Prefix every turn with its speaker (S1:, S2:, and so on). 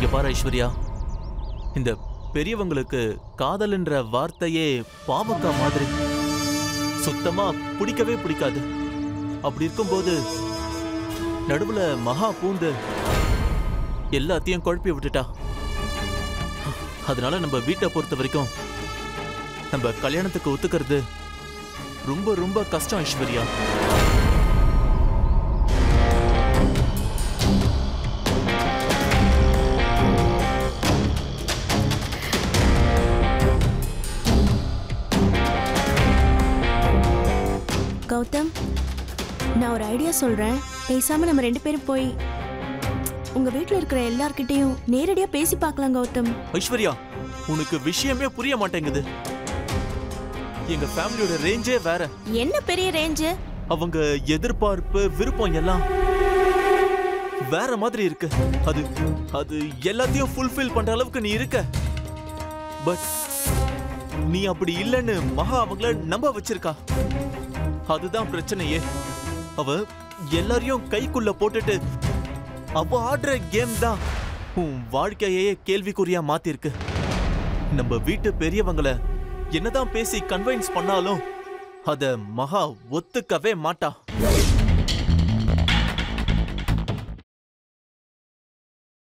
S1: இங்க பாரு ஐஸ்வர்யா இந்த பெரியவங்களுக்கு காதல்ன்ற வார்த்தையே பாவக்கா மாதிரி சுத்தமா பிடிக்கவே பிடிக்காது அப்படி இருக்கும்போது நடுவுல மகா பூந்து எல்லாத்தையும் குழப்பி விட்டுட்டா அதனால நம்ம வீட்டை பொறுத்த வரைக்கும் நம்ம கல்யாணத்துக்கு ஒத்துக்கிறது ரொம்ப ரொம்ப கஷ்டம் ஐஸ்வர்யா
S2: கௌதம் நான் ஒரு ஐடியா சொல்றேன் பேசாம நம்ம ரெண்டு பேரும் போய் உங்க வீட்ல இருக்கிற எல்லார்கிட்டயும் நேரடியா பேசி பார்க்கலாம் கௌதம்
S1: ஐஸ்வர்யா உனக்கு விஷயமே புரிய மாட்டேங்குது எங்க ஃபேமிலியோட ரேஞ்சே வேற
S2: என்ன பெரிய ரேஞ்சு
S1: அவங்க எதிர்பார்ப்பு விருப்பம் எல்லாம் வேற மாதிரி இருக்கு அது அது எல்லாத்தையும் ஃபுல்ஃபில் பண்ற அளவுக்கு நீ இருக்க பட் நீ அப்படி இல்லைன்னு மகா அவங்கள நம்ப வச்சிருக்கா அதுதான் பிரச்சனையே அவ எல்லாரையும் கைக்குள்ள போட்டுட்டு அவ ஆடுற கேம் தான் உன் வாழ்க்கையே கேள்விக்குறியா மாத்திருக்கு நம்ம வீட்டு பெரியவங்கள என்னதான் பேசி கன்வின்ஸ் பண்ணாலும் அத மகா ஒத்துக்கவே மாட்டா